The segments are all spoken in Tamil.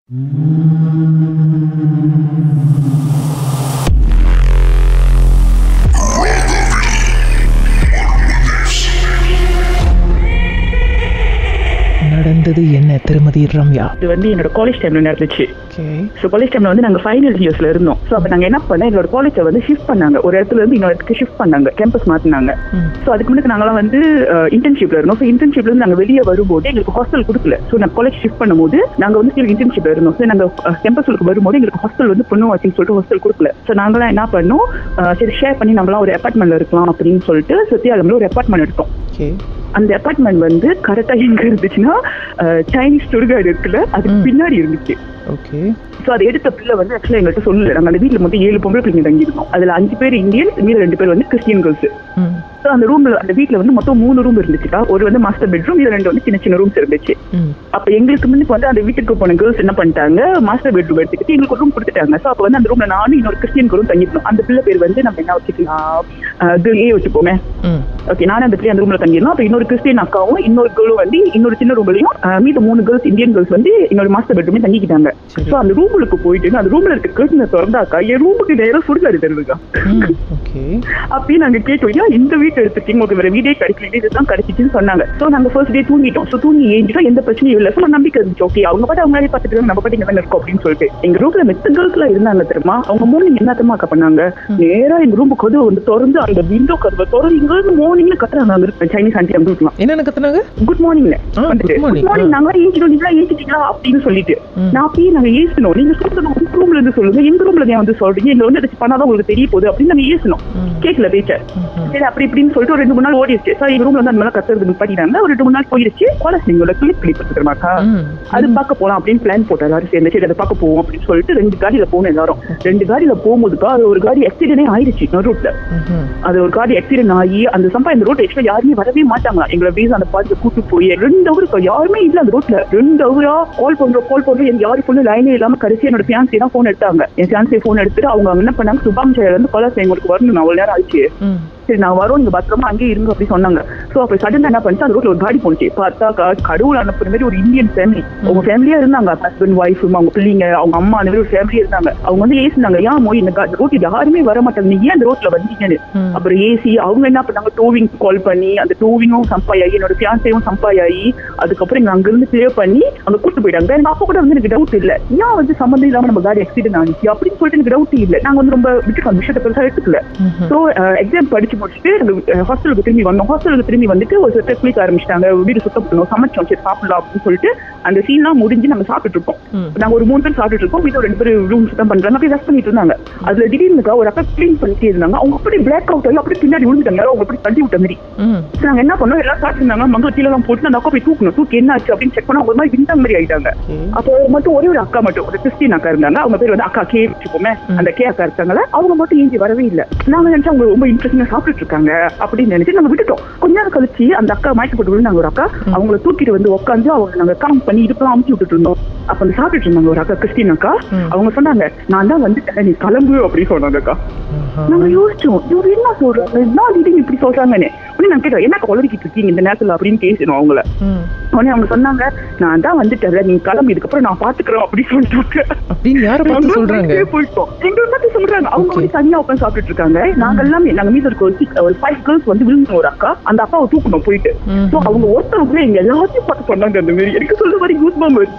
நடந்தது என்ன திருமதி ரம்யா இது வந்து என்னோட காலேஜ் டைம்ல நடந்துச்சு ஓகே ஸோ காலேஜ் டைம்ல வந்து நாங்க ஃபைனல் இயர்ஸ்ல இருந்தோம் ஸோ அப்போ நாங்க என்ன பண்ணோம் எங்களோட காலேஜை வந்து ஷிஃப்ட் பண்ணாங்க ஒரு இடத்துல இருந்து இன்னொரு இடத்துக்கு ஷிஃப்ட் பண்ணாங்க கேம்பஸ் மாத்தினாங்க ம். ஸோ அதுக்கு முன்னாடி நாங்களாம் வந்து இன்டர்ன்ஷிப்ல இருந்தோம் ஸோ இன்டர்ன்ஷிப்ல இருந்து நாங்க வெளியே வரும்போது எங்களுக்கு ஹாஸ்டல் கொடுக்கல ஸோ நாங்கள் காலேஜ் ஷிஃப்ட் பண்ணும்போது நாங்க வந்து ஸ்டில் இன்டர்ன்ஷிப்ல இருந்தோம் ஸோ நாங்க கேம்பஸ்க்கு வரும்போது எங்களுக்கு ஹாஸ்டல் வந்து பொண்ணு வச்சுன்னு சொல்லிட்டு ஹாஸ்டல் கொடுக்கல ஸோ நாங்களாம் என்ன பண்ணோம் அஹ், சரி ஷேர் பண்ணி நம்மளாம் ஒரு அப்பார்ட்மெண்ட்ல இருக்கலாம் அப்படின்னு சொல்லிட்டு சத்தியாகம்ல ஒரு அப்பார்ட்மெண்ட் எடுத்தோம் ஓகே அந்த அப்பார்ட்மெண்ட் வந்து கரெக்டா எங்க இருந்துச்சுன்னா அஹ், சைனீஸ் சுடுகாடு இருக்குல்ல அதுக்கு ம். பின்னாடி இருந்துச்சு ஓகே ஸோ அதை எடுத்த பிள்ளை வந்து ஆக்சுவலாக எங்கள்கிட்ட சொல்லல நாங்கள் அந்த வீட்டில் மொத்தம் ஏழு பொம்பளை பிள்ளைங்க தங்கியிருந்தோம் அதில் அஞ்சு பேர் இந்தியன் மீது ரெண்டு பேர் வந்து கிறிஸ்டியன் கேர்ள்ஸ் ம் ஸோ அந்த ரூம்ல அந்த வீட்டில் வந்து மொத்தம் மூணு ரூம் இருந்துச்சுக்கா ஒரு வந்து மாஸ்டர் பெட்ரூம் இது ரெண்டு வந்து சின்ன சின்ன ரூம்ஸ் இருந்துச்சு ம் அப்போ எங்களுக்கு முன்னுக்கு வந்து அந்த வீட்டுக்கு போன கேர்ள்ஸ் என்ன பண்ணிட்டாங்க மாஸ்டர் பெட்ரூம் எடுத்துக்கிட்டு எங்களுக்கு ரூம் கொடுத்துட்டாங்க ஸோ அப்போ வந்து அந்த ரூம்ல நானும் இன்னொரு கிறிஸ்டியன் கேர்ளும் தங்கியிருந்தோம் அந்த பிள்ளை பேர் வந்து நம்ம என்ன வச்சுக்கலாம் கேர்ள் ஏ வச்சுப்போமே ம் ஓகே நானும் அந்த பிள்ளை அந்த ரூம்ல தங்கியிருந்தோம் அப்போ இன்னொரு கிறிஸ்டியன் அக்காவும் இன்னொரு கேர்ளும் வந்து இன்னொரு சின்ன ரூம்லையும் மீது மூணு கேர்ள்ஸ் இந்தியன் கேர்ள்ஸ் வந்து இன்னொரு மாஸ்டர் பெட்ரூமே தங்கிக்கிட்டாங்க சரி. ஸோ அந்த ரூமுக்கு போயிட்டு அந்த ரூம்ல இருக்க கேர்ள்ஸ் திறந்தாக்கா என் ரூமுக்கு நேரம் சுடுகாடு தருதுக்கா ம் ஓகே அப்பயே நாங்க கேட்டோம் ஏன் இந்த வீட்டு எடுத்துட்டீங்க உங்களுக்கு வேற வீடே கிடைக்கல இதுதான் கிடைச்சிச்சுன்னு சொன்னாங்க ஸோ நாங்க ஃபர்ஸ்ட் டே தூங்கிட்டோம் ஸோ தூங்கி ஏஞ்சிட்டோம் எந்த பிரச்சனையும் இல்லை ஸோ நம்பிக்கை இருந்துச்சு ஓகே அவங்க பாட்டு அவங்க பார்த்துட்டு இருக்காங்க, நம்ம பாட்டு இங்க தானே இருக்கோம் அப்படின்னு சொல்லிட்டு எங்க ரூம்ல மெத்த கேர்ள்ஸ்லாம் இருந்தாங்க தெரியுமா அவங்க மார்னிங் என்ன தெரியுமா அக்கா பண்ணாங்க நேரா எங்க ரூம் கதவு வந்து திறந்து அந்த விண்டோ கதவை திறந்து இங்க இருந்து மார்னிங்ல கத்துறாங்க அங்க இருக்க சைனீஸ் ஆண்டி அங்க இருக்கலாம் என்னென்ன கத்துனாங்க குட் மார்னிங்ல ஆ, வந்துட்டு good morning. குட் மார்னிங் ஆ. நாங்க ஏஞ்சிட்டோம் நீங்களா ஏஞ்சிட்டீங்களா அப்படின்னு சொல்லிட்டு ம். நான் அப்பயே நாங்க ஏசணும் நீங்க சொல்றது உங்க ரூம்ல இருந்து சொல்லுங்க எங்க ரூம்ல ஏன் வந்து சொல்றீங்க எங்க வந்து ஏதாச்சும் பண்ணாதான் உங்களுக்கு தெரிய போகுது அப்படின்னு நாங்க ஏசணும் ம். கேட்கல பேச்ச ம்ஹும். சரி அப்படி இப்படின்னு சொல்லிட்டு ஒரு ரெண்டு மூணு நாள் ஓடிடுச்சு சார் எங்க ரூம்ல வந்து அந்த மாதிரி கத்துறது நிப்பாட்டினாங்க ஒரு ரெண்டு மூணு நாள் போயிடுச்சு காலேஜ் நீங்களோட கிளிப் கிளிப் தெரியுமாக்கா ம் அது பார்க்க போலாம் அப்படின்னு பிளான் போட்டோம் எல்லாரும் சேர்ந்து சரி அதை பார்க்க போவோம் அப்படின்னு சொல்லிட்டு ரெண்டு காடியில போகணும் எல்லாரும் ரெண்டு காடியில போகும்போதுக்கா அது ஒரு காடி ஆக்சிடென்டே ஆயிடுச்சு ரூட்ல ம்ஹும். அது ஒரு காடி ஆக்சிடென்ட் ஆகி அந்த சம்பா இந்த ரோட் ஆக்சுவலா யாருமே வரவே மாட்டாங்க எங்களை பேஸ் அந்த பாட்டு கூட்டு போய் ரெண்டு ஹவர் யாருமே இல்ல அந்த ரோட்ல ரெண்டு ஹவரா கால் பண்றோம் கால் பண்றோம் எனக்கு யாரு ஃபுல்லு லைனே இல்லாம கடைசி என்னோட fiancé தான் போன் எடுத்தாங்க என் fiancé போன் எடுத்துட்டு அவங்க அங்க என்ன பண்ணாங்க சுபாம் சார் வந்து கொலாஸ் எங்களுக்கு வரணும் நான் அவ்வளவு நேரம் ஆச்சு ம் சரி நான் வரோம் நீங்க பத்திரமா அங்கேயே இருங்க அப்படி சொன்னாங்க சோ அப்ப சடனா என்ன பண்ணிச்சு அந்த ரோட்ல ஒரு காடி போனுச்சு பார்த்தா க- கடவுள் அனுப்புற மாதிரி ஒரு இந்தியன் ஃபேமிலி அவங்க ஃபேமிலியா இருந்தாங்க ஹஸ்பண்ட் ஒய்ஃப் அவங்க பிள்ளைங்க அவங்க அம்மா அந்த மாதிரி ஒரு ஃபேமிலியா இருந்தாங்க அவங்க வந்து ஏசினாங்க ஏன் மோய் இந்த ரோட் யாருமே வர மாட்டாங்க நீங்க ஏன் அந்த ரோட்ல வந்தீங்கன்னு ம். அப்புறம் ஏசி அவங்க என்ன பண்ணாங்க டோவிங் கால் பண்ணி அந்த டோவிங்கும் சம்பாயாகி என்னோட fiancéவும் சம்பாயாகி அதுக்கப்புறம் எங்க அங்க இருந்து கிளியர் பண்ணி அங்க கூட்டு போயிட்டாங்க எனக்கு அப்ப கூட வந்து எனக்கு டவுட் இல்ல ஏன் வந்து சம்மந்தம் இல்லாம நம்ம காடி ஆக்சிடென்ட் ஆனிச்சு அப்படின்னு சொல்லிட்டு எனக்கு டவுட் இல்ல நாங்க வந்து ரொம்ப விட்டுட்டு விஷயத்தை பெருசா எடுத்துக்கல ம்ஹும். ஸோ எக்ஸாம் படிச்சு முடிச்சுட்டு ஹாஸ்டலுக்கு திரும்பி வந்தோம் ஹாஸ்டலுக்கு திரும்பி வந்துட்டு ஒரு சில குளிக்க ஆரம்பிச்சிட்டாங்க வீடு சுத்தம் பண்ணோம் சமைச்சோம் சரி சாப்பிடலாம் அப்படின்னு சொல்லிட்டு அந்த சீன்லாம் முடிஞ்சு நம்ம சாப்பிட்டு இருக்கோம் ம். நாங்க ஒரு மூணு பேர் சாப்பிட்டு இருக்கோம் வீட்டில் ரெண்டு பேர் ரூம் சுத்தம் பண்றாங்க அப்படியே ரெஸ்ட் பண்ணிட்டு இருந்தாங்க அதுல திடீர்னு ஒரு அக்கா க்ளீன் பண்ணிட்டே இருந்தாங்க அவங்க அப்படி பிளாக் அவுட் ஆகி அப்படி பின்னாடி விழுந்துட்டாங்க அவங்க அப்படி தள்ளி விட்ட மாதிரி ம் So நாங்க என்ன பண்ணோம் எல்லாம் சாப்பிட்டு இருந்தாங்க மங்க கீழே எல்லாம் போட்டு அந்த அக்கா போய் தூக்கணும் தூக்கி என்ன ஆச்சு அப்படின்னு செக் பண்ணா அவங்க ஒரு மாதிரி விண்ட மாதிரி ஆயிட்டாங்க ஓகே அப்போ மட்டும் ஒரே ஒரு அக்கா மட்டும் ஒரு கிறிஸ்டின் அக்கா இருந்தாங்க அவங்க பேர் வந்து அக்கா கே வச்சுக்கோமே அந்த கே அக்கா இருக்காங்கல்ல அவங்க மட்டும் ஏஞ்சி வரவே இல்ல நாங்க நினைச்சா அவங்க ரொம்ப இன்ட்ரெஸ்டிங்கா சாப்பிட்டுட்டு இருக்காங்க அப்படின்னு நினைச்சு நாங்க விட்டுட்டோம் கொஞ்ச நேரம் கழிச்சு அந்த அக்கா மயக்க போட்டு விழுந்தாங்க ஒரு அக்கா அவங்கள தூக்கிட்டு வந்து உட்காந்து அவங்க நாங்க காம் பண்ணி இடுப்பெல்லாம் அமுச்சு விட்டுட்டு இருந்தோம் அப்ப அந்த சாப்பிட்டுட்டு இருந்தாங்க ஒரு அக்கா கிறிஸ்டின் அக்கா ம். அவங்க சொன்னாங்க நான் தான் வந்துட்டேன் நீ கிளம்பு அப்படின்னு சொன்னாங்க அக்கா ஆஹா. நாங்க யோசிச்சோம் இவர் என்ன சொல்றாங்க என்ன திடீர்னு இப்படி சொல்றாங்கன்னு உடனே நான் கேட்டோம் என்ன குளறிக்கிட்டு இருக்கீங்க இந்த நேரத்துல அப்படின்னு பேசணும் அவங்கள ம் உடனே அவங்க சொன்னாங்க நான் தான் வந்துட்டேன் நீ கிளம்பி இதுக்கப்புறம் நான் பாத்துக்கிறோம் அப்படின்னு சொல்லிட்டாங்க அப்படின்னு யாரை பார்த்து நாங்க சொல்றாங்க வெளியே போயிட்டோம் எங்களை பார்த்து சொல்றாங்க அவங்க Okay. வந்து தனியா உட்காந்து சாப்பிட்டுட்டு இருக்காங்க நாங்க எல்லாமே நாங்க மீது இருக்க ஒரு six- ஒரு ஃபைவ் கேர்ள்ஸ் வந்து விழுந்தோம் ஒரு அக்கா அந்த அக்காவை தூக்கணும் போயிட்டு ம். சோ அவங்க ஒருத்தவங்க எங்க எல்லாத்தையும் பார்த்து சொன்னாங்க அந்த மாதிரி எனக்கு சொல்ற மாதிரி கூஸ்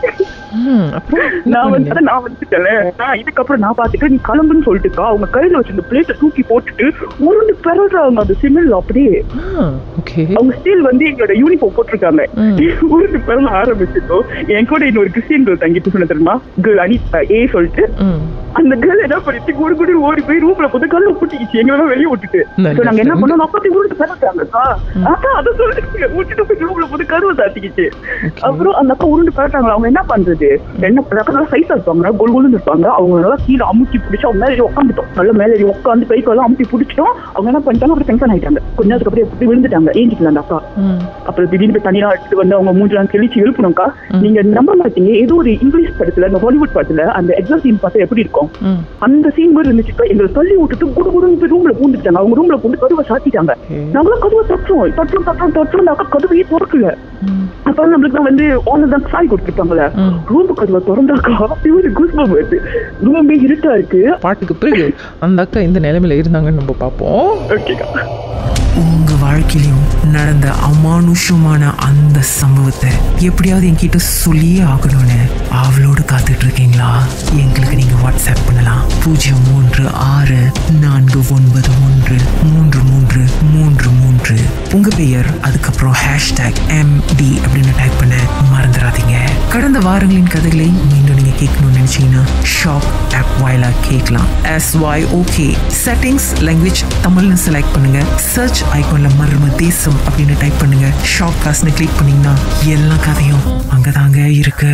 ம் அப்புறம் என்ன நான் பண்ணீங்க? வந்து நான் வந்துட்டேன் நான் இதுக்கப்புறம் நான் பாத்துட்டு நீ கிளம்புன்னு சொல்லிட்டுக்கா அவங்க கையில வச்சிருந்த பிளேட்டை தூக்கி போட்டுட்டு உருண்டு பிறகுறாங்க அந்த சிமிழ் அப்படியே ஆ ஓகே அவங்க ஸ்டில் வந்து எங்களோட யூனிஃபார்ம் போட்டிருக்காங்க ம். ஊருக்கு பிறகு ஆரம்பிச்சிட்டோம் என் கூட இன்னொரு கிறிஸ்டியன் கேர்ள் தங்கிட்டு சொன்ன தெரியுமா கேர்ள் அனி ஏ சொல்லிட்டு ம் அந்த கேர்ள் என்ன பண்ணிட்டு குடு குடு ஓடி போய் ரூம்ல போட்டு கல்ல பூட்டிக்கிச்சு எங்களெல்லாம் வெளியே விட்டுட்டு நல்ல So நாங்க என்ன friend. பண்ணோம் அப்பத்தி ஊருக்கு பிறந்தாங்கக்கா அதான் அதை சொல்லிட்டு விட்டுட்டு போய் ரூம்ல போட்டு கருவை சாத்திக்கிச்சு Okay. அப்புறம் அந்த அக்கா உருண்டு பிறட்டாங்க அவங்க என்ன பண்றது என்ன அக்கா சைஸா இருப்பாங்க கோல் கோல்னு இருப்பாங்க அவங்க நல்லா கீழே அமுக்கி பிடிச்சி அவங்க மேலே உட்காந்துட்டோம் நல்ல மேலே உட்காந்து கை காலம் அமுக்கி பிடிச்சிட்டோம் அவங்க என்ன பண்ணிட்டாங்க அப்புறம் டென்ஷன் ஆயிட்டாங்க கொஞ்ச நேரத்துக்கு அப்புறம் எப்படி விழுந்துட்டாங்க ஏஞ்சிக்கல அந்த அக்கா ம் அப்புறம் திடீர்னு போய் தனியா எடுத்து வந்து அவங்க மூஞ்செல்லாம் கிழிச்சு எழுப்பணும்க்கா நீங்க நம்ப மாட்டீங்க ஏதோ ஒரு இங்கிலீஷ் படத்துல இந்த ஹாலிவுட் படத்துல அந்த எக்ஸாம் சீன் பார்த்தா எப்படி இருக்கும் ம் அந்த சீன் மாதிரி இருந்துச்சு எங்களை தள்ளி விட்டுட்டு குடு குடுன்னு போய் ரூம்ல பூந்துட்டாங்க அவங்க ரூம்ல பூந்து கதவை சாத்திட்டாங்க Okay. நாங்களும் கதவை தட்டுறோம் தட்டுறோம் தட்டுறோம் தட்டுறோம் அந்த அக்கா கதவையே திறக்கல ம். அப்புறம் நம்மளுக்கு தான் வந்து ஆன்ல தான் சாய் கொடுத்துருப்பாங்கல்ல ம். ரூம் கதவை திறந்தாக்கா இவரு குஸ்பம் வருது ரூமே இருட்டா இருக்கு பாட்டுக்கு பிறகு அந்த அக்கா இந்த நிலைமையில இருந்தாங்கன்னு நம்ம பார்ப்போம் ஓகேக்கா உங்க வாழ்க்கையிலும் நடந்த அமானுஷமான அந்த சம்பவத்தை எப்படியாவது என்கிட்ட சொல்லியே ஆகணும்னு அவளோடு காத்துட்டு இருக்கீங்களா எங்களுக்கு நீங்க வாட்ஸ்அப் பண்ணலாம் பூஜ்ஜியம் மூன்று ஆறு நான்கு ஒன்பது ஒன்று மூன்று மூன்று மூன்று மூன்று உங்க பெயர் அதுக்கப்புறம் ஹேஷ்டேக் எம் டி அப்படின்னு டைப் பண்ண மறந்துடாதீங்க கடந்த வாரங்களின் கதைகளை மீண்டும் நீங்க கேட்கணும்னு நினைச்சீங்கன்னா ஷாப் ஆப் வாயிலா கேட்கலாம் S Y okay settings language தமிழ்னு செலக்ட் பண்ணுங்க சர்ச் ஐகான்ல மர்ம தேசம் அப்படின்னு டைப் பண்ணுங்க ஷாப் காஸ்ட்னு கிளிக் பண்ணீங்கன்னா எல்லா கதையும் அங்கதாங்க இருக்கு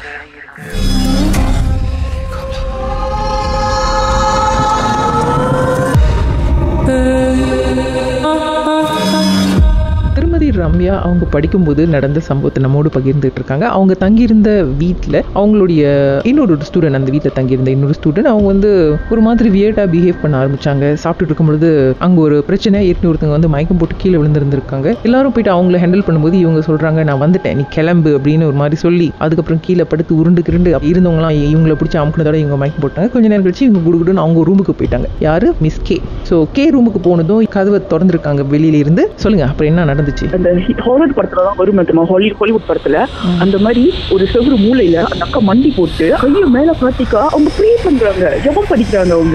திருமதி ரம்யா அவங்க படிக்கும்போது நடந்த சம்பவத்தை நம்மோடு பகிர்ந்துட்டு இருக்காங்க அவங்க தங்கியிருந்த வீட்டில் அவங்களுடைய இன்னொரு ஸ்டூடெண்ட் அந்த வீட்டில் தங்கியிருந்த இன்னொரு ஸ்டூடெண்ட் அவங்க வந்து ஒரு மாதிரி வியர்டாக பிஹேவ் பண்ண ஆரம்பிச்சாங்க சாப்பிட்டுட்டு இருக்கும்பொழுது அங்கே ஒரு பிரச்சனை ஏற்கனவே ஒருத்தங்க வந்து மயக்கம் போட்டு கீழே விழுந்திருந்திருக்காங்க எல்லாரும் போயிட்டு அவங்கள ஹேண்டில் பண்ணும்போது இவங்க சொல்றாங்க நான் வந்துட்டேன் நீ கிளம்பு அப்படின்னு ஒரு மாதிரி சொல்லி அதுக்கப்புறம் கீழே படுத்து உருண்டு கிருண்டு இருந்தவங்களாம் இவங்களை பிடிச்சி அமுக்குனதோட இவங்க மயக்கம் போட்டாங்க கொஞ்ச நேரம் கழிச்சு இவங்க குடுகுடுன்னு அவங்க ரூமுக்கு போயிட்டாங்க யாரு மிஸ் கே ஸோ கே ரூமுக்கு போனதும் கதவை திறந்திருக்காங்க வெளியில இருந்து சொல்லுங்க அப்புறம் என்ன நடந்துச்சு அந்த ஹாரர் படத்துல தான் வரும் தெரியுமா ஹாலி ஹாலிவுட் படத்துல அந்த மாதிரி ஒரு செவ்வறு மூலையில அந்த அக்கா மண்டி போட்டு கையை மேல காட்டிக்கா அவங்க ப்ரே பண்றாங்க ஜெபம் படிக்கிறாங்க அவங்க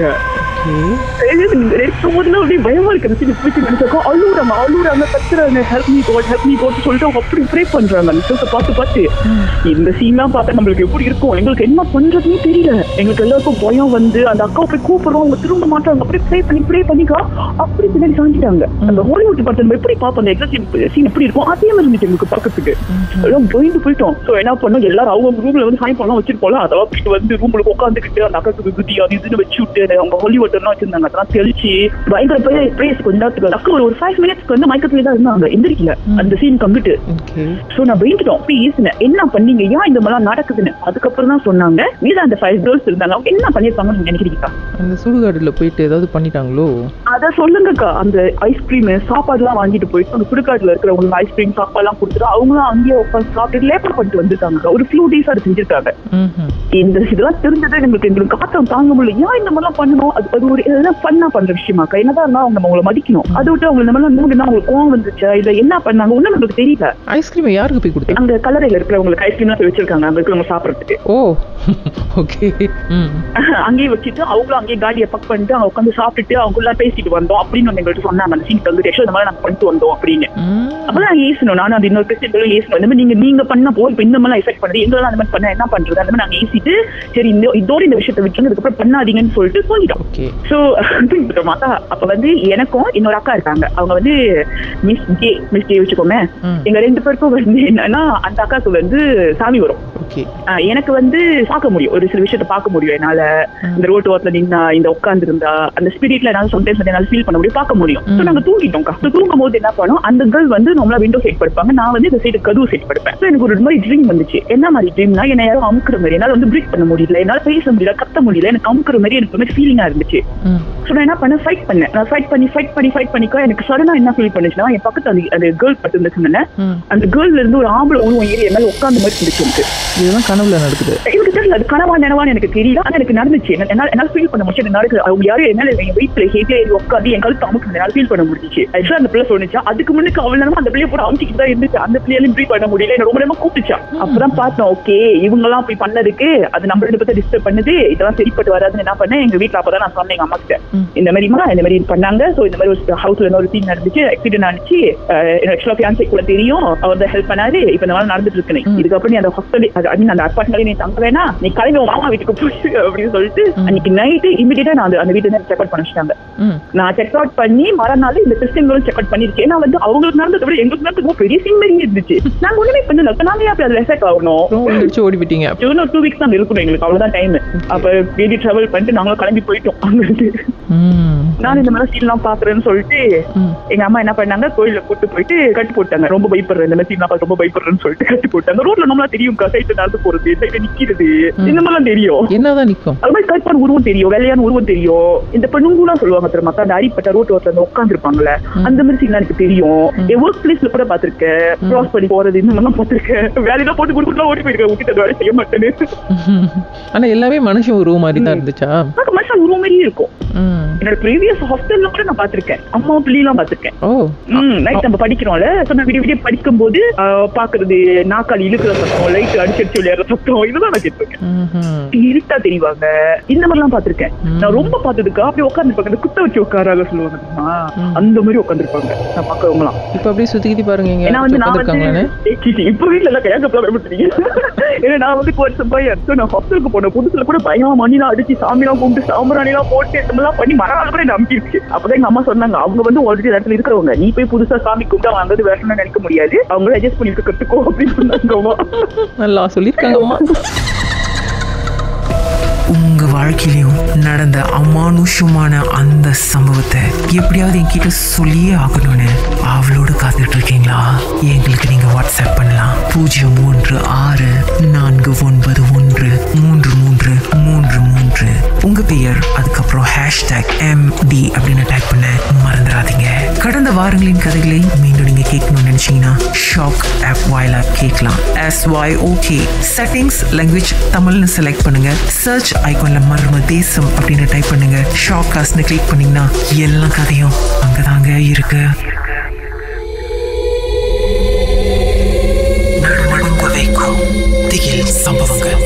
போதுல அப்படியே பயமா இருக்கு அந்த scene போயிட்டு நினைச்சாக்கா அழுகுறாங்க அழுகுறாங்க கத்துறாங்க help me God help me God சொல்லிட்டு அவங்க அப்படி ப்ரே பண்றாங்க அந்த விஷயத்தை பார்த்து பார்த்து இந்த சீன்லாம் பார்த்தா நம்மளுக்கு எப்படி இருக்கும் எங்களுக்கு என்ன பண்றதுன்னு தெரியல எங்களுக்கு எல்லாருக்கும் பயம் வந்து அந்த அக்காவை போய் கூப்பிடுறோம் அவங்க திரும்ப மாட்டாங்க அப்படியே ப்ரே பண்ணி ப்ரே பண்ணிக்கா அப்படி பின்னாடி சாஞ்சிட்டாங்க அந்த ஹாலிவுட் படத்தை நம்ம எப்படி பார்ப்போம் அந்த எக்ஸாம் சீன் எப்படி இருக்கும் அதே மாதிரி இருந்துச்சு எங்களுக்கு பார்க்கறதுக்கு எல்லாம் பயந்து போயிட்டோம் ஸோ என்ன பண்ணோம் எல்லாரும் அவங்க ரூம்ல வந்து சாய் பண்ணலாம் வச்சிருப்போம் அதெல்லாம் போயிட்டு வந்து ரூம்ல உட்காந்துக்கிட்டு அந்த அக்காக்கு குதி அது இதுன்னு வச்சு விட்டு அவங்க ஹாலிவுட் எல்லாம் வச்சிருந்தாங்க அதெல்லாம் தெளிச்சு பயங்கர பிரேஸ் கொஞ்ச நேரத்துக்கு அக்கா ஒரு ஃபைவ் மினிட்ஸ்க்கு வந்து மயக்கத்துல தான் இருந்தாங்க எந்திரிக்கல அந்த சீன் கம்பிட்டு ஓகே சோ நான் பயந்துட்டோம் போய் ஈசினேன் என்ன பண்ணீங்க ஏன் இந்த மாதிரிலாம் நடக்குதுன்னு அதுக்கப்புறம் தான் சொன்னாங்க நீதான் அந்த ஃபைவ் கேர்ள்ஸ் இருந்தாங்க அவங்க என்ன பண்ணிருப்பாங்கன்னு நீங்க நினைக்கிறீங்க அந்த சுடுகாடுல போயிட்டு ஏதாவது பண்ணிட்டாங்களோ அத சொல்லுங்கக்கா அந்த ஐஸ்கிரீம் சாப்பாடுலாம் வாங்கிட்டு போயிட்டு அந்த சுடுகாட்டுல இருக்கிறவங்க ஐஸ்கிரீம் சாப்பாடுலாம் கொடுத்துட்டு அவங்களும் அங்கேயே உட்காந்து சாப்பிட்டு லேப்பர் பண்ணிட்டு வந்துட்டாங்க ஒரு ஃபியூ டேஸ் அது செஞ்சிருக்காங்க ம்ஹும். இந்த இதெல்லாம் தெரிஞ்சதே எங்களுக்கு எங்களுக்கு காத்தம் தாங்க முடியல ஏன் இந்த மாதிரிலாம் பண்ணணும் அது அது ஒரு எதனா பண்ணா பண்ற விஷயமாக்கா என்னதான் இருந்தா அவங்க அவங்கள மதிக்கணும் அதை விட்டு அவங்க இந்த மாதிரிலாம் நூறு அவங்களுக்கு கோவம் வந்துச்சா இல்ல என்ன பண்ணாங்க ஒண்ணும் நம்மளுக்கு தெரியல ஐஸ்கிரீமை யாருக்கு போய் கொடுத்தா அங்க கல்லறையில இருக்கிறவங்களுக்கு ஐஸ்கிரீம்லாம் போய் வச்சிருக்காங்க அங்க இருக்கிறவங்க சாப்பிடறதுக்கு ஓ ஓகே ம் அங்கேயே வச்சுட்டு அவங்களும் அங்கேயே காலியை பக் பண்ணிட்டு அவங்க உட்காந்து சாப்பிட்டுட்டு அவங்க எல்லாம் பேசிட்டு வந்தோம் அப்படின்னு வந்து எங்கள்கிட்ட சொன்னாங்க அந்த சீன் வந்து இந்த மாதிரி நாங்க பண்ணிட்டு வந்தோம் அப்படின்னு ம் அப்பதான் நாங்க ஏசணும் நானும் அது இன்னொரு கிறிஸ்டியன்களும் ஏசணும் இந்த மாதிரி நீங்க நீங்க பண்ண போ இப்ப இந்த மாதிரி எஃபெக்ட் பண்ணுது எங்களெல்லாம் அந்த மாதிரி பண்ண என்ன பண்றது அந்த மாதிரி நாங்க ஏசிட்டு சரி இந்த இதோட இந்த விஷயத்தை விட்டுருங்க அதுக்கப்புறம் பண்ணாதீங்கன்னு சொல்லிட்டு தூங்கிட்டோம் ஓகே சோ மாதா அப்ப வந்து எனக்கும் இன்னொரு அக்கா இருக்காங்க அவங்க வந்து மிஸ் கே மிஸ் கே வச்சுக்கோமே ம் எங்க ரெண்டு பேருக்கும் வந்து என்னன்னா அந்த அக்காவுக்கு வந்து சாமி வரும் ஓகே ஆஹ் எனக்கு வந்து பார்க்க முடியும் ஒரு சில விஷயத்த பார்க்க முடியும் என்னால இந்த ரோட்டு ஓரத்துல நின்னா இந்த உட்கார்ந்து இருந்தா அந்த ஸ்பிரிட்ல என்னால சம்டைம்ஸ் என்னால ஃபீல் பண்ண முடியும் பார்க்க முடியும் So நாங்க தூங்கிட்டோம் So தூங்கும் போது என்ன பண்ணோம் அந்த கேர்ள் வந்து நம்மளா விண்டோ சைட் படுப்பாங்க நான் வந்து இந்த சைடு கதவு சைட் படுப்பேன் So எனக்கு ஒரு மாதிரி ட்ரீம் வந்துச்சு என்ன மாதிரி ட்ரீம்னா என்ன யாரும் அமுக்குற மாதிரி என்னால வந்து பிரீத் பண்ண முடியல என்னால பேச முடியல கத்த முடியல எனக்கு அமுக்குற மாதிரி எனக்கு வந்து ஃபீலிங்கா இருந்துச்சு ம் ஸோ நான் என்ன பண்ணேன் ஃபைட் பண்ணேன் நான் ஃபைட் பண்ணி ஃபைட் பண்ணி ஃபைட் பண்ணிக்கோ எனக்கு சடனா என்ன ஃபீல் பண்ணுச்சுன்னா என் பக்கத்து அந்த அந்த கேர்ள் பட்டு இருந்துச்சுன்னு ம் அந்த கேர்ள்ல இருந்து ஒரு ஆம்பளை உருவம் ஏறி என் மேல உட்கார்ந்த மாதிரி இருந்துச்சு எனக்கு இதுதான் கனவுல நடக்குது எனக்கு தெரியல அது கனவா நினைவான்னு எனக்கு தெரியல ஆனா எனக்கு நடந்துச்சு என்ன- என்னால என்னால ஃபீல் பண்ண முடிச்சு எனக்கு நடக்குது அவங்க யாரும் என்னால என் வெயிட்ல ஹெவியா ஏறி உட்காந்து என் கழுத்து அமுக்கு என்னால ஃபீல் பண்ண முடிஞ்சிச்சு ஆக்சுவலா அந்த பிள்ளை சொன்னிச்சா அதுக்கு முன்னுக்கு அவள் நேரமா அந்த பிள்ளைய போட அமுச்சிட்டு தான் இருந்துச்சு அந்த பிள்ளையாலும் ப்ரீ பண்ண முடியல என்ன ரொம்ப நேரமா கூப்பிட்டுச்சா அப்பதான் பார்த்தோம் ஓகே இவங்க எல்லாம் போய் பண்ணதுக்கு அது நம்ம ரெண்டு பேர்த்த டிஸ்டர்ப் பண்ணுது இதெல்லாம் சரிப்பட்டு வராதுன்னு என்ன பண்ணேன் எங்க வீட்டுல அப்பதான் நான் சொன்னேன் எங்க அம்மா கிட்ட ம். இந்த மாதிரிமா இந்த மாதிரி பண்ணாங்க சோ இந்த மாதிரி ஒரு ஹவுஸ்ல ஒரு சீன் நடந்துச்சு ஆக்சிடென்ட் ஆனிச்சு ஆக்சுவலா ஃபியான்சே கூட தெரியும் அவர் தான் ஹெல்ப் பண்ணாரு இப்ப இந்த மாதிரி நடந்துட்டு இருக்கு ம். இதுக்கப்புறம் நீ அந்த ஹாஸ்டல் ஐ மீன் அந்த அப்பார்ட்மெண்ட்ல நீ தங்க வேணா நீ கிளம்பி உன் மாமா வீட்டுக்கு போய் அப்படின்னு சொல்லிட்டு ம். அன்னைக்கு நைட்டு இமீடியட்டா நான் அந்த- அந்த வீட்டை செக் அவுட் பண்ண வச்சிட்டாங்க ம் நான் செக் அவுட் பண்ணி மறுநாள் இந்த கிறிஸ்டின்களும் செக் அவுட் பண்ணிருக்கேன் நான் வந்து அவங்களுக்கு நடந்ததை விட எங்களுக்கு நடந்தது பெரிய சீன் மாதிரி இருந்துச்சு நாங்க ஒண்ணுமே பண்ணல அப்ப நாங்க ஏன் அப்படி அதுல எஃபெக்ட் ஆகணும் அப்புறம் எழுந்திரிச்சு ஓடி போயிட்டீங்க இன்னும் டூ வீக்ஸ் தான் அங்க இருக்கணும் எங்களுக்கு அவ்வளவுதான் டைம் அப்ப பேபி டிராவல் பண்ணிட்டு நாங்களும் கிளம்பி போயிட்டோம் அங்க இருந்து ம் நான் இந்த மாதிரி சீன்லாம் பாக்குறேன்னு சொல்லிட்டு ம். எங்க அம்மா என்ன பண்ணாங்க கோயில்ல கூட்டு போயிட்டு கட்டு போட்டாங்க ரொம்ப பயப்படுறேன் இந்த மாதிரி சீன்லாம் பார்த்து ரொம்ப பயப்படுறேன்னு சொல்லிட்டு கட்டு போட்டாங்க ரோட்ல நம்மளா தெரியும் சைட்டு நடந்து போறது சைட்டு நிக்கிறது இந்த மாதிரிலாம் தெரியும் என்னதான் நிக்கும் அது மாதிரி கருப்பான உருவம் தெரியும் வெள்ளையான உருவம் தெரியும் இந்த பெண்ணுங்களாம் சொல்லுவாங்க தெரியுமா அந்த அடிப்பட்ட ரோட்டு ஓரத்துல வந்து உட்காந்துருப்பாங்கல்ல அந்த மாதிரி சீன்லாம் எனக்கு தெரியும் என் ஒர்க் பிளேஸ்ல கூட பாத்திருக்கேன் கிராஸ் பண்ணி போறது இந்த மாதிரிலாம் பாத்திருக்கேன் வேலையெல்லாம் போட்டு கொடுக்கலாம் ஓடி போயிருக்கேன் விட்டுட்டு அந்த வேலை செய்ய மாட்டேன்னு ஆனா எல்லாமே மனுஷன் உருவம் மாதிரி தான் இருந்துச்சா ஆனா மனுஷன் உருவம் மாதிரியே இருக்கும் ம் என்னோட ப்ரீவியஸ் ஹாஸ்டல்ல கூட நான் பாத்திருக்கேன் அம்மா பிள்ளைலாம் பாத்திருக்கேன் ஓ ம் நைட் நம்ம படிக்கிறோம்ல So, நான் விடிய விடிய படிக்கும் போது பாக்குறது நாக்காளி இழுக்கிற சத்தம் லைட் அடிச்சு அடிச்சு விளையாடுற சத்தம் இதெல்லாம் நான் கேட்டிருக்கேன் ம்ஹும். இருட்டா தெரிவாங்க இந்த மாதிரிலாம் பாத்திருக்கேன் ம். நான் ரொம்ப பார்த்ததுக்கு அப்படியே உட்காந்துருப்பாங்க இந்த குத்த வச்சு உட்காராக சொல்லுவாங்க தெரியுமா? ம். அந்த மாதிரி உட்காந்துருப்பாங்க நான் பாக்குறவங்களாம் இப்ப அப்படியே சுத்திக்கிட்டு பாருங்க இங்க ஏன்னா வந்து நான் உட்காந்துருக்காங்களான்னு வந்து ஏய், சீ, சீ, இப்ப வீட்டுல எல்லாம் கையாங்க பயன்படுத்துறீங்க ஏன்னா நான் வந்து வருஷம் பையன் So, நான் ஹாஸ்டலுக்கு போன புதுசுல கூட பயங்கரமா மணிலாம் அடிச்சு சாமிலாம் கும்பிட்டு சாம்பிராணி எல்லாம் போட்டு இதெல்லாம் பண்ணி மறுநாள் கூட நம்பிடுச்சு அப்பதான் எங்க அம்மா சொன்னாங்க அவங்க வந்து ஆல்ரெடி இடத்துல இருக்கிறவங்க நீ போய் புதுசா சாமி கும்பிட்டு அவங்க அங்க வேணும்னு நினைக்க முடியாது அவங்கள அட்ஜஸ்ட் பண்ணி இருக்க கத்துக்கோ அப்படின்னு சொன்னாங்க அம்மா நல்லா சொல்லியிருக்காங்க அம்மா உங்க வாழ்க்கையிலும் நடந்த அமானுஷமான அந்த சம்பவத்தை எப்படியாவது என்கிட்ட சொல்லியே ஆகணும்னு அவளோடு காத்துட்டு இருக்கீங்களா எங்களுக்கு நீங்க வாட்ஸ்அப் பண்ணலாம் பூஜ்ஜியம் மூன்று ஆறு நான்கு ஒன்பது ஒன்று மூன்று மூன்று மூன்று மூன்று உங்க பெயர் அதுக்கப்புறம் ஹேஷ்டேக் எம் டி அப்படின்னு டைப் பண்ண மறந்துடாதீங்க கடந்த வாரங்களின் கதைகளை மீண்டும் நீங்க கேட்கணும்னு நினைச்சீங்கன்னா ஷாக் ஆப் வாயிலா கேட்கலாம் S Y okay settings language தமிழ்னு செலக்ட் பண்ணுங்க சர்ச் ஐகான்ல மர்ம தேசம் அப்படின்னு டைப் பண்ணுங்க ஷாக் காஸ்ட்னு கிளிக் பண்ணீங்கன்னா எல்லா கதையும் அங்கதாங்க இருக்கு நடுநடுங்க வைக்கும் திகில் சம்பவங்கள்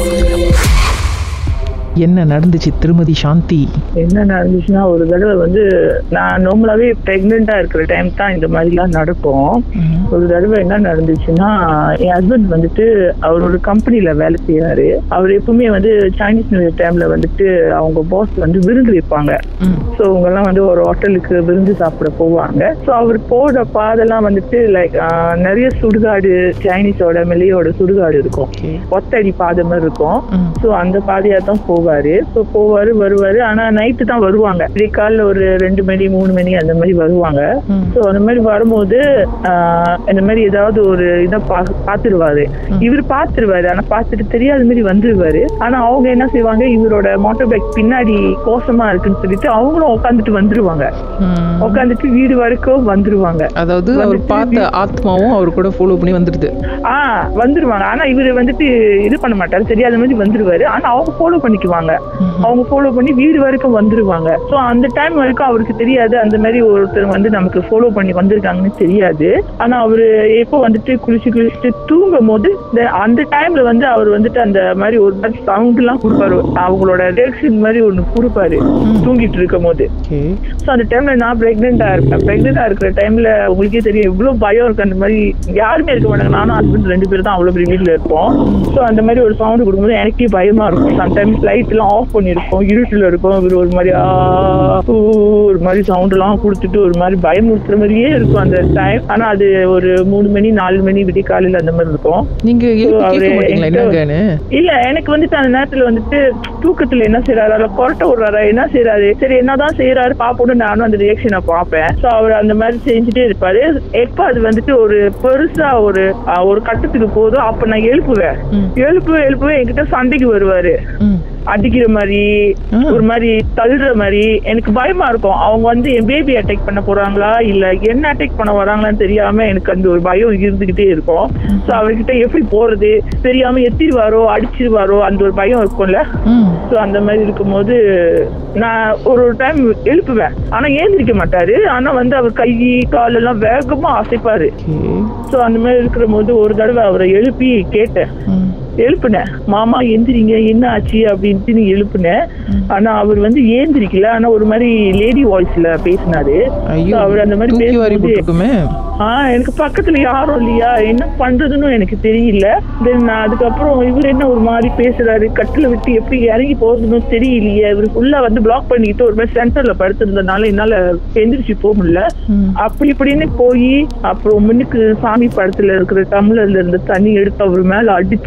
என்ன நடந்துச்சு திருமதி சாந்தி என்ன நடந்துச்சுன்னா ஒரு தடவை வந்து நான் நார்மலாவே பிரெக்னெண்டா இருக்கிற டைம் தான் இந்த மாதிரிலாம் நடக்கும் ஒரு தடவை என்ன நடந்துச்சுன்னா என் ஹஸ்பண்ட் வந்துட்டு அவரோட கம்பெனில வேலை செய்யறாரு அவர் எப்பவுமே வந்து சைனீஸ் நியூ இயர் டைம்ல வந்துட்டு அவங்க பாஸ் வந்து விருந்து வைப்பாங்க ம். ஸோ இவங்கெல்லாம் வந்து ஒரு ஹோட்டலுக்கு விருந்து சாப்பிட போவாங்க ஸோ அவர் போற பாதெல்லாம் வந்துட்டு லைக் நிறைய சுடுகாடு சைனீஸோட மெல்லியோட சுடுகாடு இருக்கும் Okay. ஒத்தடி பாதை மாதிரி இருக்கும் ம். ஸோ அந்த பாதையா தான் போவாரு ஸோ போவாரு வருவாரு ஆனா நைட்டு தான் வருவாங்க இப்படி காலைல ஒரு ரெண்டு மணி மூணு மணி அந்த மாதிரி வருவாங்க ம். ஸோ அந்த மாதிரி வரும்போது ஆஹ், இந்த மாதிரி ஏதாவது ஒரு இதை பா பார்த்துருவாரு இவர் பார்த்துருவாரு ஆனா பார்த்துட்டு தெரியாத மாதிரி வந்துருவாரு ஆனா அவங்க என்ன செய்வாங்க இவரோட மோட்டர் பைக் பின்னாடி கோசமா இருக்குன்னு சொல்லிட்டு அவங்களும் உட்காந்துட்டு வந்துருவாங்க ம். உட்காந்துட்டு வீடு வரைக்கும் வந்துருவாங்க அதாவது அவர் வந்துட்டு பார்த்த ஆத்மாவும் அவர் கூட ஃபாலோ பண்ணி வந்துடுது ஆ வந்துருவாங்க ஆனா இவரு வந்துட்டு இது பண்ண மாட்டாரு தெரியாத மாதிரி வந்துருவாரு ஆனா அவங்க ஃபாலோ பண்ணிக்குவாங்க அவங்க ஃபாலோ பண்ணி வீடு வரைக்கும் வந்துருவாங்க சோ அந்த டைம் வரைக்கும் அவருக்கு தெரியாது அந்த மாதிரி ஒருத்தர் வந்து நமக்கு ஃபாலோ பண்ணி வந்திருக்காங்கன்னு தெரியாது ஆனா அவரு எப்போ வந்துட்டு குளிச்சு குளிச்சுட்டு தூங்கும் போது the- அந்த டைம்ல வந்து அவர் வந்துட்டு அந்த மாதிரி ஒரு மாதிரி சவுண்ட் எல்லாம் கொடுப்பாரு அவங்களோட ரியாக்ஷன் மாதிரி ஒண்ணு கொடுப்பாரு தூங்கிட்டு இருக்கும் போது ஓகே ஸோ அந்த டைம்ல நான் பிரெக்னெண்டா இருப்பேன் பிரெக்னெண்டா இருக்கிற டைம்ல உங்களுக்கே தெரியும் எவ்வளவு பயம் இருக்கு அந்த மாதிரி யாருமே இருக்க மாட்டாங்க நானும் ஹஸ்பண்ட் ரெண்டு பேரும் தான் அவ்வளவு பெரிய வீட்டுல இருப்போம் ஸோ அந்த மாதிரி ஒரு சவுண்ட் கொடுக்கும்போது எனக்கே பயமா இருக்கும் சம்டைம்ஸ் லைட் எல்லாம் ஆஃப் பண்ணிருப்போம் இருட்டுல இருக்கும் இவர் ஒரு மாதிரி ஆ, ஊ, ஒரு மாதிரி சவுண்ட் எல்லாம் கொடுத்துட்டு ஒரு மாதிரி பயமுறுத்துற மாதிரியே இருக்கும் அந்த டைம் ஆனா அது ஒரு மூணு மணி நாலு மணி விடிய காலையில அந்த மாதிரி இருக்கும் நீங்க எழுப்பி அவரு கேட்க மாட்டீங்களா என்கிட்ட- என்னங்கன்னு இல்ல எனக்கு வந்துட்டு அந்த நேரத்துல வந்துட்டு தூக்கத்துல என்ன செய்யறாரு அதுல கொரட்டை விடுறாரு என்ன செய்யறாரு சரி என்னதான் செய்யறாரு பாப்போம்னு நானும் அந்த ரியாக்ஷனை பார்ப்பேன் சோ அவர் அந்த மாதிரி செஞ்சுட்டே இருப்பாரு எப்ப அது வந்துட்டு ஒரு பெருசா ஒரு ஆஹ், ஒரு கட்டத்துக்கு போதும் அப்ப நான் எழுப்புவேன் ம். எழுப்புவேன் எழுப்புவேன் என்கிட்ட சண்டைக்கு வருவாரு ம் அடிக்கிற மாதிரி ஆ. ஒரு மாதிரி தள்ளுற மாதிரி எனக்கு பயமா இருக்கும் அவங்க வந்து என் பேபி அட்டாக் பண்ண போறாங்களா இல்ல என்ன அட்டாக் பண்ண வராங்களான்னு தெரியாம எனக்கு அந்த ஒரு பயம் இருந்துகிட்டே இருக்கும் சோ அவர்கிட்ட எப்படி போறது தெரியாம எத்திருவாரோ அடிச்சிருவாரோ அந்த ஒரு பயம் இருக்கும்ல ம் சோ அந்த மாதிரி இருக்கும்போது நான் ஒரு ஒரு டைம் எழுப்புவேன் ஆனா ஏந்திரிக்க மாட்டாரு ஆனா வந்து அவர் கை கால் எல்லாம் வேகமா அசைப்பாரு ஓகே சோ அந்த மாதிரி இருக்கிற போது ஒரு தடவை அவரை எழுப்பி கேட்டேன் ம் எழுப்புனேன் மாமா எந்திரிங்க என்ன ஆச்சு அப்படின்ட்டு நீ எழுப்புனேன் ஆனா அவர் வந்து ஏந்திரிக்கல ஆனா ஒரு மாதிரி லேடி வாய்ஸ்ல பேசினாரு ஐயோ So, அவர் அந்த மாதிரி தூக்கி வாரி பேசும்போது போட்டுருக்குமே ஆஹ் எனக்கு பக்கத்துல யாரும் இல்லையா என்ன பண்றதுன்னு எனக்கு தெரியல தென் நான் அதுக்கப்புறம் இவர் என்ன ஒரு மாதிரி பேசுறாரு கட்டில விட்டு எப்படி இறங்கி போறதுன்னு தெரியலையே இவர் ஃபுல்லா வந்து பிளாக் பண்ணிட்டு ஒரு மாதிரி சென்டர்ல படுத்திருந்தனால என்னால எந்திரிச்சு போக முடியல ம். அப்படி இப்படின்னு போய் அப்புறம் முன்னுக்கு சாமி படத்துல இருக்கிற டம்ளர்ல இருந்து தண்ணி எடுத்து அவர் மேல அடிச்சு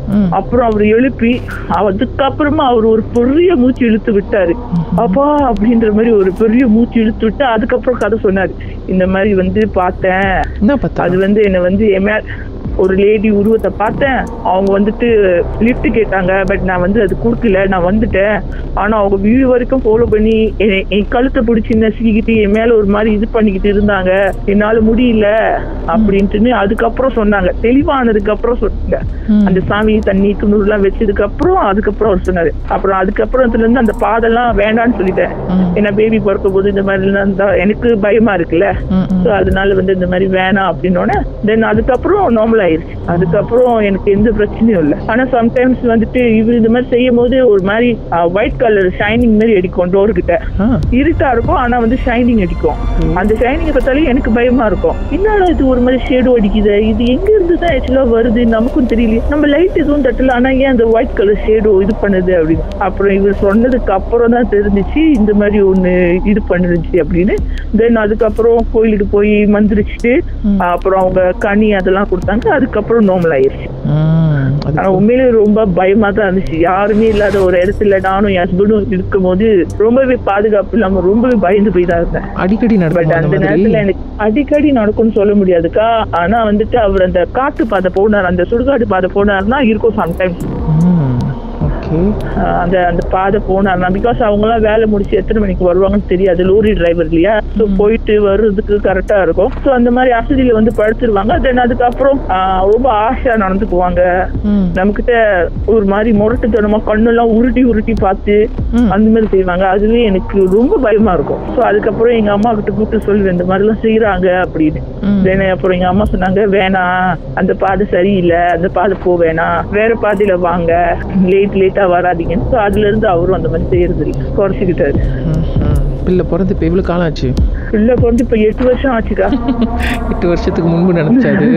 ம். அப்புறம் அவர் எழுப்பி அதுக்கப்புறமா அவர் ஒரு பெரிய மூச்சு இழுத்து விட்டாரு அப்பா அப்படின்ற மாதிரி ஒரு பெரிய மூச்சு இழுத்து விட்டு அதுக்கப்புறம் கதை சொன்னாரு இந்த மாதிரி வந்து பார்த்தேன் என்ன பார்த்தா அது வந்து என்ன வந்து என் மேல ஒரு லேடி உருவத்தை பார்த்தேன் அவங்க வந்துட்டு லிஃப்ட் கேட்டாங்க பட் நான் வந்து அது கொடுக்கல நான் வந்துட்டேன் ஆனா அவங்க வீடு வரைக்கும் ஃபாலோ பண்ணி என்னை- என் கழுத்தை பிடிச்சி நசுக்கிக்கிட்டு என் மேல ஒரு மாதிரி இது பண்ணிக்கிட்டு இருந்தாங்க என்னால முடியல அப்படின்ட்டுன்னு அதுக்கப்புறம் சொன்னாங்க தெளிவானதுக்கு அப்புறம் சொன்னாங்க ம். அந்த சாமி தண்ணி துணூறு எல்லாம் வச்சதுக்கு அப்புறம் அதுக்கப்புறம் அவர் சொன்னாரு அப்புறம் அதுக்கப்புறத்துல இருந்து அந்த பாதெல்லாம் வேண்டாம்னு சொல்லிட்டேன் ம். ஏன்னா பேபி பிறக்கும் போது இந்த மாதிரி எல்லாம் இருந்தா எனக்கு பயமா இருக்குல்ல ம், ம். So, அதனால வந்து இந்த மாதிரி வேணாம் அப்படின்னோடனே தென் அதுக்கப்புறம் நார்மல் ஆயிருச்சு அதுக்கப்புறம் எனக்கு எந்த பிரச்சனையும் இல்லை ஆனா சம்டைம்ஸ் வந்துட்டு இவர் இந்த மாதிரி செய்யும் போது ஒரு மாதிரி ஒயிட் கலர் ஷைனிங் மாதிரி அடிக்கும் டோர் கிட்ட ஆ இருட்டா இருக்கும் ஆனா வந்து ஷைனிங் அடிக்கும் அந்த ஷைனிங் பார்த்தாலே எனக்கு பயமா இருக்கும் என்னடா இது ஒரு மாதிரி ஷேடோ அடிக்குது இது எங்க இருந்து தான் ஆக்சுவலா வருது நமக்கும் தெரியலையே நம்ம லைட் எதுவும் தட்டல ஆனா ஏன் அந்த ஒயிட் கலர் ஷேடோ இது பண்ணுது அப்படின்னு அப்புறம் இவர் சொன்னதுக்கு அப்புறம் தான் தெரிஞ்சிச்சு இந்த மாதிரி ஒண்ணு இது பண்ணுச்சு அப்படின்னு தென் அதுக்கப்புறம் கோயிலுக்கு போய் மந்திரிச்சுட்டு அப்புறம் அவங்க கனி அதெல்லாம் கொடுத்தாங்க அதுக்கப்புறம் நார்மல் ஆயிருச்சு ம். அது ஆனா உண்மையிலே ரொம்ப பயமா தான் இருந்துச்சு யாருமே இல்லாத ஒரு இடத்துல நானும் என் ஹஸ்பண்டும் இருக்கும் போது ரொம்பவே பாதுகாப்பு இல்லாம ரொம்பவே பயந்து போய் தான் இருந்தேன் அடிக்கடி பட் நடக்கும் அந்த அந்த நேரத்துல மாதிரி எனக்கு அடிக்கடி நடக்கும்னு சொல்ல முடியாதுக்கா ஆனா வந்துட்டு அவர் அந்த காட்டு பாதை போனார் அந்த சுடுகாடு பாதை போனார்னா இருக்கும் சம்டைம்ஸ் ம். ஓகே அந்த அந்த பாதை போனார்னா பிகாஸ் அவங்க எல்லாம் வேலை முடிச்சு எத்தனை மணிக்கு வருவாங்கன்னு தெரியாது லோரி டிரைவர் இல்லையா ஸோ போயிட்டு வர்றதுக்கு கரெக்டா இருக்கும் ஸோ அந்த மாதிரி அசதியில வந்து படுத்துருவாங்க தென் அதுக்கப்புறம் ஆஹ், ரொம்ப ஆசையா நடந்துக்குவாங்க ம். நம்மகிட்ட ஒரு மாதிரி முரட்டுத்தனமா கண்ணெல்லாம் உருட்டி உருட்டி பார்த்து ம். அந்த மாதிரி செய்வாங்க அதுவே எனக்கு ரொம்ப பயமா இருக்கும் ஸோ அதுக்கப்புறம் எங்க அம்மா கிட்ட கூப்பிட்டு சொல்லுவேன் இந்த மாதிரி எல்லாம் செய்யறாங்க அப்படின்னு ம். Then அப்புறம் எங்க அம்மா சொன்னாங்க வேணாம் அந்த பாதை சரியில்லை அந்த பாதை போ வேணாம் வேற பாதையில வாங்க லேட் லேட்டா வராதீங்கன்னு ஸோ அதுல இருந்து அவரும் அந்த மாதிரி செய்யறது இல்லை குறைச்சிக்கிட்டாரு ம், ம். பிள்ளை பிறந்து இப்போ எவ்வளோ காலம் ஆச்சு பிள்ளை பிறந்து இப்ப எட்டு வருஷம் ஆச்சுக்கா எட்டு வருஷத்துக்கு முன்பு நடந்துச்சு அது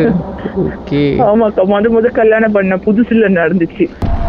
ஓகே ஆமாக்கா முத முத கல்யாணம் பண்ண புதுசுல நடந்துச்சு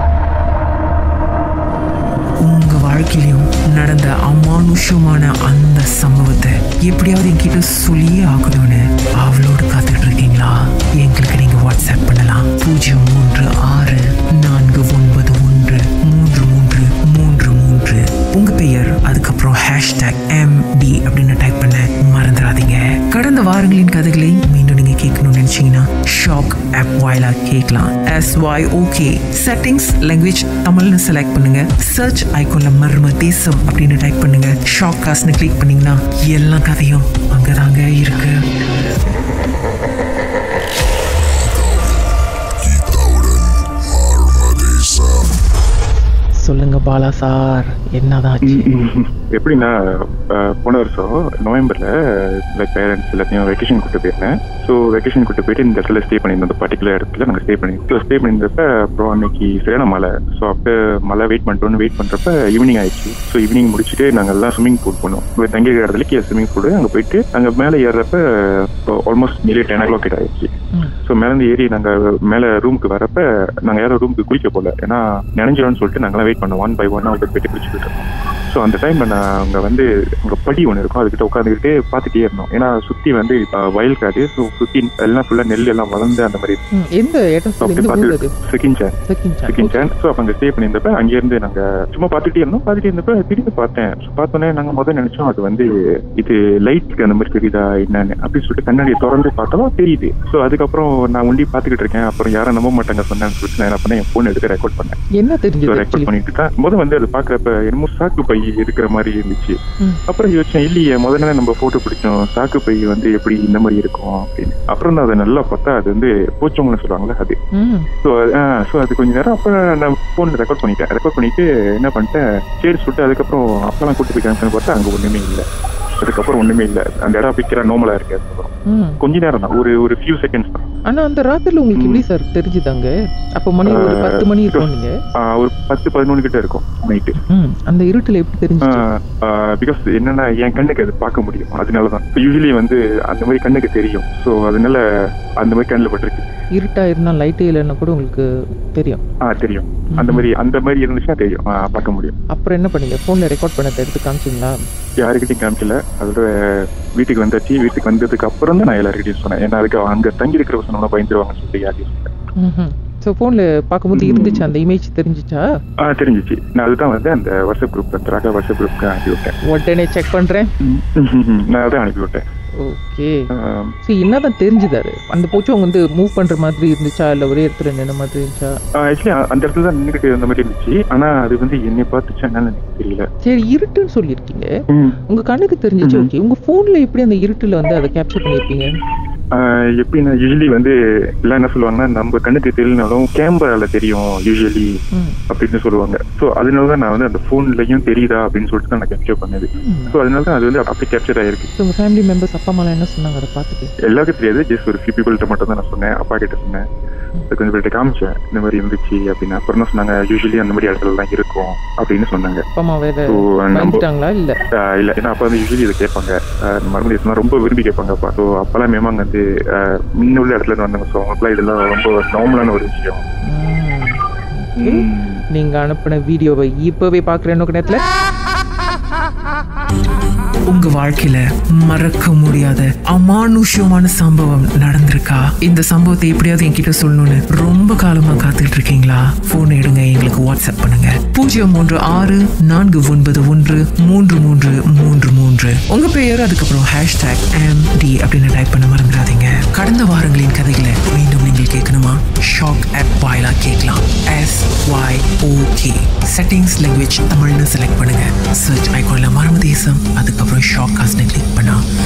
உங்க வாழ்க்கையிலும் நடந்த அமானுஷமான அந்த சம்பவத்தை எப்படியாவது என்கிட்ட சொல்லியே ஆகணும்னு அவளோடு காத்துட்டு இருக்கீங்களா எங்களுக்கு நீங்க வாட்ஸ்அப் பண்ணலாம் பூஜ்ஜியம் மூன்று ஆறு நான்கு ஒன்பது ஒன்று மூன்று மூன்று மூன்று மூன்று உங்க பெயர் அதுக்கப்புறம் ஹேஷ்டாக் எம்டி அப்படின்னு டைப் பண்ண மறந்துடாதீங்க கடந்த வாரங்களின் கதைகளை மீண்டும் நீங்க கேட்கணும்னு நினைச்சீங்கன்னா ஷாக் ஆப் வாயிலா கேட்கலாம் S Y okay settings language தமிழ்னு செலக்ட் பண்ணுங்க சர்ச் ஐக்கோன்ல மர்ம தேசம் அப்படின்னு டைப் பண்ணுங்க ஷாக் காஸ்ட்னு கிளிக் பண்ணீங்கன்னா எல்லா கதையும் அங்கதாங்க இருக்கு சொல்லுங்க பாலா சார் என்னதான் ஆச்சு எப்படின்னா அஹ், போன வருஷம் நவம்பர்ல லைக் பேரண்ட்ஸ் எல்லாத்தையும் வெக்கேஷன் கூட்டு போயிருந்தேன் ஸோ வெக்கேஷன் கூட்டு போயிட்டு இந்த இடத்துல ஸ்டே பண்ணியிருந்தோம் அந்த பர்டிகுலர் இடத்துல நாங்கள் ஸ்டே பண்ணியிருந்தோம் ஸ்டே பண்ணியிருந்தப்ப அப்புறம் அன்னைக்கு சரியான மழை ஸோ அப்போ மழை வெயிட் பண்ணிட்டோன்னு வெயிட் பண்ணுறப்ப ஈவினிங் ஆயிடுச்சு ஸோ ஈவினிங் முடிச்சுட்டு நாங்கள் எல்லாம் ஸ்விமிங் பூல் போனோம் இங்கே தங்கியிருக்கிற இடத்துல கீழே ஸ்விமிங் பூல் அங்கே போயிட்டு அங்கே மேலே ஏறுறப்ப almost nearly ten o'clock கிட்ட ஆயிடுச்சு ம். ஸோ மேலேருந்து ஏறி நாங்கள் மேலே ரூமுக்கு வரப்ப நாங்கள் யாரும் ரூமுக்கு குளிக்க போகல ஏன்னா நினைஞ்சிடும்னு சொல்லிட்டு நாங்களாம் வெயிட் பண்ணோம் ஒன் பை ஒன் அவங்க போயிட்டு பிடிச்சிக்கிட்டு இருக்கோம் ஸோ அந்த டைம்ல நான் அங்கே வந்து அங்கே படி ஒன்று இருக்கும் அதுக்கிட்ட உட்காந்துக்கிட்டு பார்த்துட்டே இருந்தோம் ஏன்னா சுற்றி வந்து அஹ், வயல் காடு ஸோ சுற்றி எல்லாம் ஃபுல்லாக நெல் எல்லாம் வளர்ந்து அந்த மாதிரி ம், எந்த இடம் ஸோ சார் அப்படி எந்த ஊர் அது பார்த்து செகண்ட் சேன் செகண்ட் செகண்ட் சேன் ஸோ அப்போ அங்கே ஸ்டே பண்ணியிருந்தப்ப அங்கேருந்து நாங்கள் சும்மா பார்த்துட்டே இருந்தோம் பார்த்துட்டே இருந்தப்ப திடீர்னு பார்த்தேன் ஸோ பார்த்தோன்னே நாங்கள் முதல்ல நினைச்சோம் அது வந்து இது லைட்டுக்கு அந்த மாதிரி தெரியுதா என்னன்னு அப்படின்னு சொல்லிட்டு கண்ணாடியை திறந்து பார்த்தாலும் தெரியுது ஸோ அதுக்கப்புறம் நான் உண்டி பார்த்துக்கிட்டு இருக்கேன் அப்புறம் யாரும் நம்ப மாட்டாங்க சொன்னான்னு சொல்லிட்டு நான் என்ன பண்ணேன் என் ஃபோன் எடுத்து ரெக்கார்ட் பண்ணேன் என்ன ஸோ தெரிஞ்சது ரெக்கார்ட் ஆக்சுவலி பண்ணிட்டு இருக்கேன் முதல் வந்து அது பார்க்குறப்ப என்னமோ சாக்கு பை இருக்கிற மாதிரி இருந்துச்சு ம். அப்புறம் யோசிச்சேன் இல்லையே முதல்ல நம்ம போட்டோ பிடிச்சோம் சாக்கு பை வந்து எப்படி இந்த மாதிரி இருக்கும் அப்படின்னு அப்புறம் தான் அதை நல்லா பார்த்தா அது வந்து பூச்சவங்கன்னு சொல்லுவாங்கல்ல அது ம் ஸோ ஸோ அது கொஞ்ச நேரம் அப்போ நான் ஃபோனில் ரெக்கார்ட் பண்ணிட்டேன் ரெக்கார்ட் பண்ணிட்டு என்ன பண்ணிட்டேன் சரி சொல்லிட்டு அதுக்கப்புறம் அப்பெல்லாம் கூட்டு போய் கேன்சல் பார்த்தா அங்கே ஒன்றுமே இல்லை அதுக்கப்புறம் ஒன்றுமே இல்லை அந்த இடம் பிக்கிற நார்மலாக இருக்கு அதுக்கப்புறம் ம் கொஞ்ச நேரம் தான் ஒரு ஒரு ஃபியூ செகண்ட்ஸ் தான் ஆனா அந்த ராத்திரில உங்களுக்கு எப்படி சார் தெரிஞ்சுதாங்க அப்போ மணி ஒரு ஆ, பத்து மணி இருக்கும் நீங்க ஆஹ் ஒரு பத்து பதினொன்று கிட்ட இருக்கும் நைட்டு ம் அந்த இருட்டுல எப்படி தெரிஞ்சுச்சு பிகாஸ் என்னன்னா என் கண்ணுக்கு அது பார்க்க முடியும் அதனால தான் யூஸ்வலி வந்து அந்த மாதிரி கண்ணுக்கு தெரியும் ஸோ அதனால அந்த மாதிரி கண்ணில் பட்டிருக்கு இருட்டா இருந்தா லைட்டே இல்லைன்னா கூட உங்களுக்கு தெரியும் ஆ தெரியும் அந்த மாதிரி அந்த மாதிரி இருந்துச்சுன்னா தெரியும் ஆ, பார்க்க முடியும் அப்புறம் என்ன பண்ணீங்க ஃபோன்ல ரெக்கார்ட் பண்ணதை எடுத்து காமிச்சிங்களா யாருக்கிட்டையும் காமிக்கல அதோட வீட்டுக்கு வந்தாச்சு வீட்டுக்கு வந்ததுக்கு அப்புறம் தான் நான் எல்லாருக்கிட்டையும் சொன்னேன் ஏன்னா அதுக்கு அங்க தங்கி இருக்கிற சொன்னா பயந்துருவாங்கன்னு சொல்லிட்டு யாரையும் சொன்னேன் ம்ஹும். ஸோ ஃபோனில் பார்க்கும்போது இருந்துச்சு அந்த இமேஜ் தெரிஞ்சிச்சா ஆ தெரிஞ்சிச்சு நான் அதுதான் வந்து அந்த வாட்ஸ்அப் குரூப் அந்த ராகா வாட்ஸ்அப் குரூப்க்கு அனுப்பி விட்டேன் உடனே செக் பண்ணுறேன் நான் அதான் அனுப்பி விட்டேன் ஓகே ஆம், சரி என்னதான் தெரிஞ்சுதாரு அந்த பூச்சம் வந்து மூவ் பண்ணுற மாதிரி இருந்துச்சா இல்லை ஒரே இடத்துல நின்ன மாதிரி இருந்துச்சா ஆக்சுவலி அந்த இடத்துல தான் நின்றுக்கிட்டு இருந்த மாதிரி இருந்துச்சு ஆனா அது வந்து என்னை பார்த்துச்சா என்னன்னு எனக்கு தெரியல சரி இருட்டுன்னு சொல்லியிருக்கீங்க ம். உங்க கண்ணுக்கு தெரிஞ்சிச்சு ம். ஓகே உங்க ஃபோன்ல எப்படி அந்த இருட்டுல வந்து அதை கேப்சர் பண்ணியிருப்பீங்க ஆஹ் எப்படின்னா யூஸ்வலி வந்து எல்லாம் என்ன சொல்லுவாங்கன்னா நம்ம கண்ணுக்கு தெரியலனாலும் கேமரால தெரியும் யூஸ்வலி ம். அப்படின்னு சொல்லுவாங்க ஸோ அதனால தான் நான் வந்து அந்த ஃபோன்லயும் தெரியுதா அப்படின்னு சொல்லிட்டு தான் நான் கேப்சர் பண்ணது ம். ஸோ அதனால தான் அது வந்து அப்படியே கேப்சர் ஆயிருக்கு So, உங்க ஃபேமிலி மெம்பர்ஸ் அப்பா அம்மாலாம் என்ன சொன்னாங்க அதை பார்த்துட்டு எல்லாருக்கும் தெரியாது ஜஸ்ட் ஒரு ஃபியூ பீப்புள்கிட்ட மட்டும் தான் நான் சொன்னேன் அப்பா கிட்ட சொன்னேன் அது கொஞ்சம் பேர்கிட்ட காமிச்சேன் இந்த மாதிரி இருந்துச்சு அப்படின்னு அப்புறம் தான் சொன்னாங்க யூஸ்வலி அந்த மாதிரி இடத்துல தான் இருக்கும் அப்படின்னு சொன்னாங்க அப்பா அம்மா வேற ஸோ நம்ம பயந்துட்டாங்களா இல்ல ஆஹ் இல்ல ஏன்னா அப்பா வந்து யூஸ்வலி இதை கேட்பாங்க மறுபடியும் சொன்னா ரொம்ப விரும்பி கேட்பாங்க அப்பா ஸோ அப்பெல்லாம் மேமாங்க வந்து ஆஹ் முன்ன உள்ள இடத்துல இருந்து வந்தாங்க ஸோ அவங்களுக்குலாம் இதெல்லாம் ரொம்ப நார்மலான ஒரு விஷயம் ம். Okay. ம். நீங்க அனுப்பின வீடியோவை இப்பவே பாக்குறேன் நேரத்துல உங்க வாழ்க்கையில மறக்க முடியாத அமானுஷ்யமான சம்பவம் நடந்திருக்கா இந்த சம்பவத்தை எப்படியாவது என்கிட்ட சொல்லணும்னு ரொம்ப காலமா காத்துட்டு இருக்கீங்களா போன் எடுங்க எங்களுக்கு வாட்ஸ்அப் பண்ணுங்க பூஜ்ஜியம் மூன்று ஆறு நான்கு ஒன்பது ஒன்று மூன்று மூன்று மூன்று மூன்று உங்க பெயர் அதுக்கப்புறம் ஹேஷ்டாக் எம் டி அப்படின்னு டைப் பண்ண மறந்துடாதீங்க கடந்த வாரங்களின் கதைகளை மீண்டும் நீங்கள் கேட்கணுமா ஷாக் ஆப் வாயிலா கேட்கலாம் S Y okay settings language தமிழ்னு செலக்ட் பண்ணுங்க சர்ச் ஐகான்ல மர்ம தேசம் அதுக்கப்புறம் ஷாக் காஸ்ட்னு கிளிக் பண்ணா